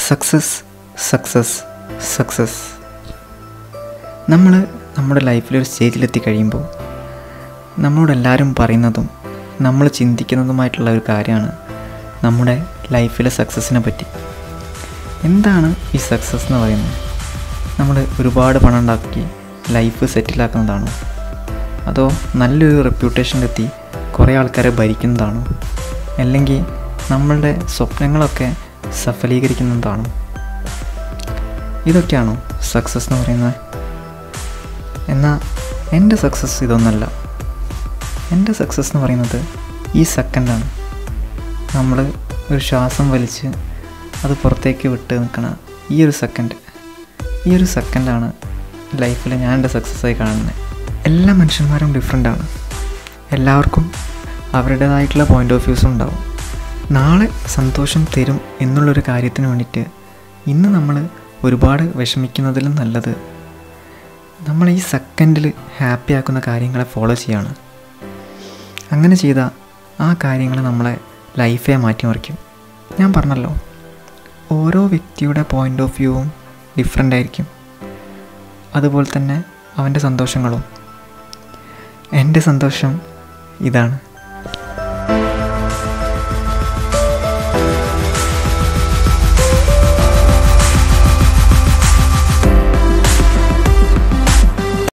success success success നമ്മൾ നമ്മുടെ ലൈഫിലൊരു സ്റ്റേജിലെത്തി കഴിയുമ്പോൾ നമ്മളോട് എല്ലാവരും പറയുന്നതും നമ്മൾ ചിന്തിക്കുന്നതുമായിട്ടുള്ള ഒരു കാര്യമാണ് നമ്മുടെ ലൈഫിലെ സക്സസ്സിനെ പറ്റി എന്താണ് ഈ സക്സസ് എന്ന് പറയുന്നത് നമ്മൾ ഒരുപാട് പണം ഉണ്ടാക്കി ലൈഫ് സെറ്റിലാക്കുന്നതാണോ അതോ നല്ലൊരു റെപ്യൂട്ടേഷനിലെത്തി കുറേ ആൾക്കാരെ ഭരിക്കുന്നതാണോ അല്ലെങ്കിൽ നമ്മളുടെ സ്വപ്നങ്ങളൊക്കെ സഫലീകരിക്കുന്നതാണോ ഇതൊക്കെയാണോ സക്സസ് എന്ന് പറയുന്നത് എന്നാൽ എൻ്റെ സക്സസ് ഇതൊന്നല്ല എൻ്റെ സക്സസ് എന്ന് പറയുന്നത് ഈ സെക്കൻഡാണ് നമ്മൾ ഒരു ശ്വാസം വലിച്ച് അത് പുറത്തേക്ക് വിട്ട് നിൽക്കണ ഈ ഒരു സെക്കൻഡ് ഈ ഒരു സെക്കൻഡാണ് ലൈഫിൽ ഞാൻ എൻ്റെ സക്സസ്സായി കാണുന്നത് എല്ലാ മനുഷ്യന്മാരും ഡിഫറെൻ്റാണ് എല്ലാവർക്കും അവരുടേതായിട്ടുള്ള പോയിൻ്റ് ഓഫ് വ്യൂസും ഉണ്ടാവും നാളെ സന്തോഷം തരും എന്നുള്ളൊരു കാര്യത്തിന് വേണ്ടിയിട്ട് ഇന്ന് നമ്മൾ ഒരുപാട് വിഷമിക്കുന്നതിലും നല്ലത് നമ്മൾ ഈ സെക്കൻഡിൽ ഹാപ്പി ആക്കുന്ന കാര്യങ്ങളെ ഫോളോ ചെയ്യാണ് അങ്ങനെ ചെയ്താൽ ആ കാര്യങ്ങൾ നമ്മളെ ലൈഫെ മാറ്റിമറിക്കും ഞാൻ പറഞ്ഞല്ലോ ഓരോ വ്യക്തിയുടെ പോയിൻ്റ് ഓഫ് വ്യൂവും ഡിഫറെൻ്റ് ആയിരിക്കും അതുപോലെ തന്നെ അവൻ്റെ സന്തോഷങ്ങളും എൻ്റെ സന്തോഷം ഇതാണ്